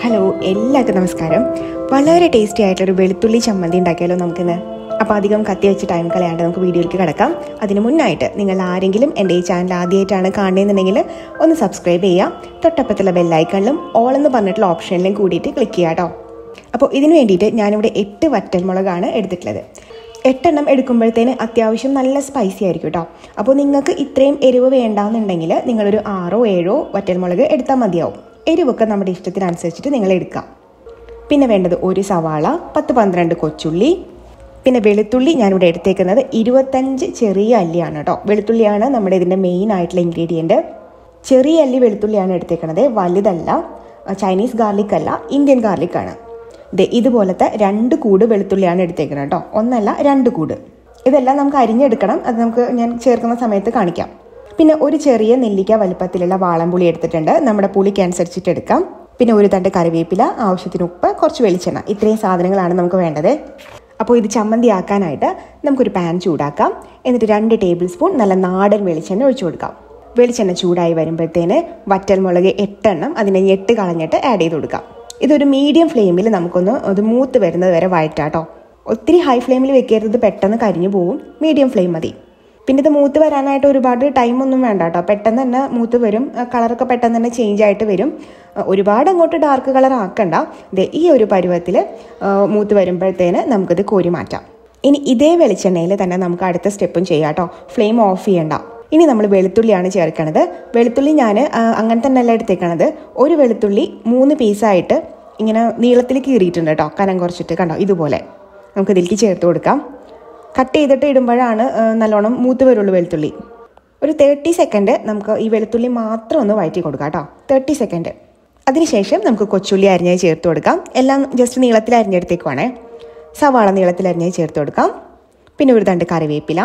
hello എല്ലാവർക്കും നമസ്കാരം വളരെ ടേസ്റ്റി ആയിട്ടൊരു വെളുത്തുള്ളി ചമ്മന്തി ഉണ്ടാക്കിയാലോ നമുക്കിന്ന് അപ്പോൾ അധികം കത്തി വെച്ച് ടൈം കളയാണ്ട് നമുക്ക് വീഡിയോയിലേക്ക് കിടക്കാം അതിന് മുന്നായിട്ട് നിങ്ങൾ ആരെങ്കിലും എൻ്റെ ഈ ചാനൽ ആദ്യമായിട്ടാണ് കാണുന്നതെന്നുണ്ടെങ്കിൽ ഒന്ന് സബ്സ്ക്രൈബ് ചെയ്യാം തൊട്ടപ്പത്തുള്ള ബെല്ലൈക്കണിലും ഓൾ എന്ന് പറഞ്ഞിട്ടുള്ള ഓപ്ഷനിലും കൂടിയിട്ട് ക്ലിക്ക് ചെയ്യാം കേട്ടോ അപ്പോൾ ഇതിന് വേണ്ടിയിട്ട് ഞാനിവിടെ എട്ട് വറ്റൽമുളകാണ് എടുത്തിട്ടുള്ളത് എട്ടെണ്ണം എടുക്കുമ്പോഴത്തേന് അത്യാവശ്യം നല്ല സ്പൈസി ആയിരിക്കും കേട്ടോ അപ്പോൾ നിങ്ങൾക്ക് ഇത്രയും എരിവ് വേണ്ടാന്നുണ്ടെങ്കിൽ നിങ്ങളൊരു ആറോ ഏഴോ വറ്റൽമുളക് എടുത്താൽ മതിയാവും എരിവൊക്കെ നമ്മുടെ ഇഷ്ടത്തിനനുസരിച്ചിട്ട് നിങ്ങൾ എടുക്കാം പിന്നെ വേണ്ടത് ഒരു സവാള പത്ത് പന്ത്രണ്ട് കൊച്ചുള്ളി പിന്നെ വെളുത്തുള്ളി ഞാനിവിടെ എടുത്തേക്കുന്നത് ഇരുപത്തഞ്ച് ചെറിയ അല്ലിയാണ് കേട്ടോ വെളുത്തുള്ളിയാണ് നമ്മുടെ ഇതിൻ്റെ മെയിൻ ആയിട്ടുള്ള ഇൻഗ്രീഡിയൻറ്റ് ചെറിയ അല്ലി വെളുത്തുള്ളിയാണ് എടുത്തേക്കുന്നത് വലുതല്ല ചൈനീസ് ഗാർലിക് അല്ല ഇന്ത്യൻ ഗാർലിക് ആണ് ദേ ഇതുപോലത്തെ രണ്ട് കൂട് വെളുത്തുള്ളിയാണ് എടുത്തേക്കുന്നത് കേട്ടോ ഒന്നല്ല രണ്ട് കൂട് ഇതെല്ലാം നമുക്ക് അരിഞ്ഞെടുക്കണം അത് നമുക്ക് ഞാൻ ചേർക്കുന്ന സമയത്ത് കാണിക്കാം പിന്നെ ഒരു ചെറിയ നെല്ലിക്ക വലുപ്പത്തിലുള്ള വാളംപുളി എടുത്തിട്ടുണ്ട് നമ്മുടെ പുളിക്ക് അനുസരിച്ചിട്ട് എടുക്കാം പിന്നെ ഒരു തണ്ട് കറിവേപ്പില ആവശ്യത്തിന് ഉപ്പ് കുറച്ച് വെളിച്ചെണ്ണ ഇത്രയും സാധനങ്ങളാണ് നമുക്ക് വേണ്ടത് അപ്പോൾ ഇത് ചമ്മന്തി ആക്കാനായിട്ട് നമുക്കൊരു പാൻ ചൂടാക്കാം എന്നിട്ട് രണ്ട് ടേബിൾ സ്പൂൺ നല്ല നാടൻ വെളിച്ചെണ്ണ ഒഴിച്ചു കൊടുക്കാം വെളിച്ചെണ്ണ ചൂടായി വരുമ്പോഴത്തേന് വറ്റൽമുളക് എട്ടെണ്ണം അതിനെ ഞെട്ട് കളഞ്ഞിട്ട് ആഡ് ചെയ്ത് കൊടുക്കാം ഇതൊരു മീഡിയം ഫ്ലെയിമിൽ നമുക്കൊന്ന് അത് മൂത്ത് വരുന്നത് വരെ വഴറ്റാട്ടോ ഒത്തിരി ഹൈ ഫ്ലെയിമിൽ വെക്കരുത് പെട്ടെന്ന് കരിഞ്ഞു പോകും മീഡിയം ഫ്ലെയിം മതി പിന്നെ ഇത് മൂത്ത് വരാനായിട്ട് ഒരുപാട് ടൈം ഒന്നും വേണ്ട കേട്ടോ പെട്ടെന്ന് തന്നെ മൂത്ത് വരും കളറൊക്കെ പെട്ടെന്ന് തന്നെ ചേഞ്ച് ആയിട്ട് വരും ഒരുപാട് അങ്ങോട്ട് ഡാർക്ക് കളർ ആക്കണ്ട ദേ ഈ ഒരു പരുവത്തിൽ മൂത്ത് വരുമ്പോഴത്തേന് നമുക്കിത് കോരി മാറ്റാം ഇനി ഇതേ വെളിച്ചെണ്ണയിൽ തന്നെ നമുക്ക് അടുത്ത സ്റ്റെപ്പും ചെയ്യാം കേട്ടോ ഫ്ലെയിം ഓഫ് ചെയ്യണ്ട ഇനി നമ്മൾ വെളുത്തുള്ളിയാണ് ചേർക്കണത് വെളുത്തുള്ളി ഞാൻ അങ്ങനെ തന്നെ അല്ല എടുത്തേക്കണത് ഒരു വെളുത്തുള്ളി മൂന്ന് പീസായിട്ട് ഇങ്ങനെ നീളത്തിൽ കീറിയിട്ടുണ്ട് കേട്ടോ കനം കുറച്ചിട്ട് കണ്ടോ ഇതുപോലെ നമുക്ക് ഇതിലേക്ക് ചേർത്ത് കൊടുക്കാം കട്ട് ചെയ്തിട്ട് ഇടുമ്പോഴാണ് നല്ലോണം മൂത്ത് വരുള്ളൂ വെളുത്തുള്ളി ഒരു തേർട്ടി സെക്കൻഡ് നമുക്ക് ഈ വെളുത്തുള്ളി മാത്രം ഒന്ന് വഴറ്റി കൊടുക്കാം കേട്ടോ തേർട്ടി സെക്കൻഡ് അതിനുശേഷം നമുക്ക് കൊച്ചുള്ളി അരിഞ്ഞത് ചേർത്ത് കൊടുക്കാം എല്ലാം ജസ്റ്റ് നീളത്തിൽ അരിഞ്ഞെടുത്തേക്കുവാണേ സവാള നീളത്തിൽ അരിഞ്ഞത് ചേർത്ത് കൊടുക്കാം പിന്നെ ഒരു തണ്ട് കറിവേപ്പില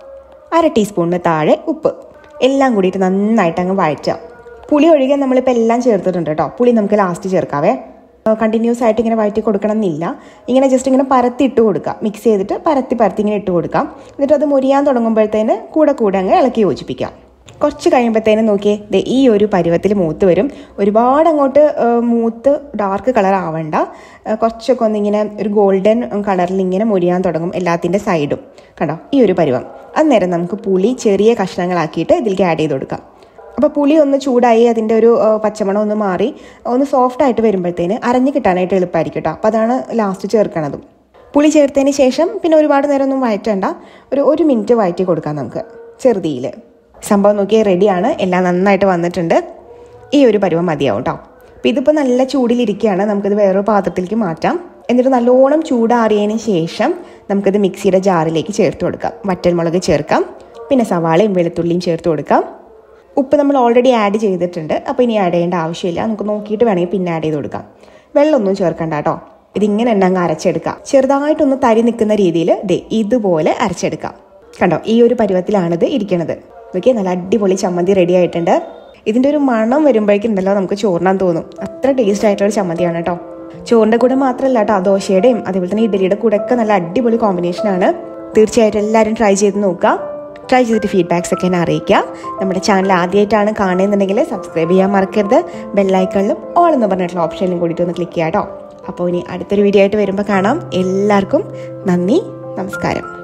അര ടീസ്പൂണിന് താഴെ ഉപ്പ് എല്ലാം കൂടിയിട്ട് നന്നായിട്ട് അങ്ങ് വഴറ്റാം പുളി ഒഴികെ നമ്മളിപ്പോൾ എല്ലാം ചേർത്തിട്ടുണ്ട് കേട്ടോ പുളി നമുക്ക് ലാസ്റ്റ് ചേർക്കാവേ കണ്ടിന്യൂസ് ആയിട്ട് ഇങ്ങനെ വഴറ്റി കൊടുക്കണം എന്നില്ല ഇങ്ങനെ ജസ്റ്റ് ഇങ്ങനെ പരത്തി ഇട്ട് കൊടുക്കാം മിക്സ് ചെയ്തിട്ട് പരത്തി പരത്തി ഇങ്ങനെ ഇട്ട് കൊടുക്കാം എന്നിട്ട് അത് മുരിയാൻ തുടങ്ങുമ്പോഴത്തേന് കൂടെ കൂടെ അങ്ങ് ഇളക്കി യോജിപ്പിക്കാം കുറച്ച് കഴിയുമ്പോഴത്തേനും നോക്കിയേ ദേ ഈ ഒരു പരുവത്തിൽ മൂത്ത് വരും ഒരുപാട് അങ്ങോട്ട് മൂത്ത് ഡാർക്ക് കളർ ആവണ്ട കുറച്ചൊക്കെ ഒന്നിങ്ങനെ ഒരു ഗോൾഡൻ കളറിൽ ഇങ്ങനെ മുരിയാൻ തുടങ്ങും എല്ലാത്തിൻ്റെ സൈഡും കണ്ടോ ഈ ഒരു പരുവം അന്നേരം നമുക്ക് പുളി ചെറിയ കഷ്ണങ്ങളാക്കിയിട്ട് ഇതിലേക്ക് ആഡ് ചെയ്ത് കൊടുക്കാം അപ്പോൾ പുളി ഒന്ന് ചൂടായി അതിൻ്റെ ഒരു പച്ചമണം ഒന്ന് മാറി ഒന്ന് സോഫ്റ്റ് ആയിട്ട് വരുമ്പോഴത്തേന് അരഞ്ഞ് കിട്ടാനായിട്ട് എളുപ്പമായിരിക്കും കേട്ടോ അപ്പോൾ അതാണ് ലാസ്റ്റ് ചേർക്കണതും പുളി ചേർത്തതിന് ശേഷം പിന്നെ ഒരുപാട് നേരം ഒന്നും വഴറ്റണ്ട ഒരു ഒരു മിനിറ്റ് വഴറ്റി കൊടുക്കാം നമുക്ക് ചെറുതിയിൽ സംഭവം നോക്കിയാൽ റെഡിയാണ് എല്ലാം നന്നായിട്ട് വന്നിട്ടുണ്ട് ഈ ഒരു പരുവം മതിയാവും കേട്ടോ അപ്പോൾ ഇതിപ്പോൾ നല്ല ചൂടിലിരിക്കുകയാണ് നമുക്കിത് വേറൊരു പാത്രത്തിലേക്ക് മാറ്റാം എന്നിട്ട് നല്ലോണം ചൂടാറിയതിന് ശേഷം നമുക്കിത് മിക്സിയുടെ ജാറിലേക്ക് ചേർത്ത് കൊടുക്കാം വറ്റൽമുളക് ചേർക്കാം പിന്നെ സവാളയും വെളുത്തുള്ളിയും ചേർത്ത് കൊടുക്കാം ഉപ്പ് നമ്മൾ ഓൾറെഡി ആഡ് ചെയ്തിട്ടുണ്ട് അപ്പോൾ ഇനി ആഡ് ചെയ്യേണ്ട ആവശ്യമില്ല നമുക്ക് നോക്കിയിട്ട് വേണമെങ്കിൽ പിന്നെ ആഡ് ചെയ്ത് കൊടുക്കാം വെള്ളമൊന്നും ചേർക്കണ്ട കേട്ടോ ഇതിങ്ങനെ തന്നെ അങ്ങ് അരച്ചെടുക്കാം ചെറുതായിട്ടൊന്ന് തരി നിൽക്കുന്ന രീതിയിൽ ദേ ഇതുപോലെ അരച്ചെടുക്കാം കണ്ടോ ഈ ഒരു പരുവത്തിലാണിത് ഇരിക്കണത് നോക്കിയാൽ നല്ല അടിപൊളി ചമ്മന്തി റെഡി ആയിട്ടുണ്ട് ഇതിൻ്റെ ഒരു മണം വരുമ്പോഴേക്കുണ്ടല്ലോ നമുക്ക് ചോറിനാൻ തോന്നും അത്ര ടേസ്റ്റ് ആയിട്ടുള്ള ചമ്മന്തിയാണ് കേട്ടോ ചോറിൻ്റെ കൂടെ മാത്രമല്ല കേട്ടോ ദോശയുടെയും അതേപോലെ തന്നെ ഇഡലിയുടെ കൂടെ ഒക്കെ നല്ല അടിപൊളി കോമ്പിനേഷനാണ് തീർച്ചയായിട്ടും എല്ലാവരും ട്രൈ ചെയ്ത് നോക്കുക ട്രൈ ചെയ്തിട്ട് ഫീഡ്ബാക്സ് ഒക്കെ എന്നെ അറിയിക്കുക നമ്മുടെ ചാനൽ ആദ്യമായിട്ടാണ് കാണുന്നുണ്ടെങ്കിൽ സബ്സ്ക്രൈബ് ചെയ്യാൻ മറക്കരുത് ബെല്ലൈക്കണിലും ഓൾ എന്ന് പറഞ്ഞിട്ടുള്ള ഓപ്ഷനിലും കൂടിയിട്ട് ഒന്ന് ക്ലിക്ക് ചെയ്യാം കേട്ടോ അപ്പോൾ ഇനി അടുത്തൊരു വീഡിയോ ആയിട്ട് വരുമ്പോൾ കാണാം എല്ലാവർക്കും നന്ദി നമസ്കാരം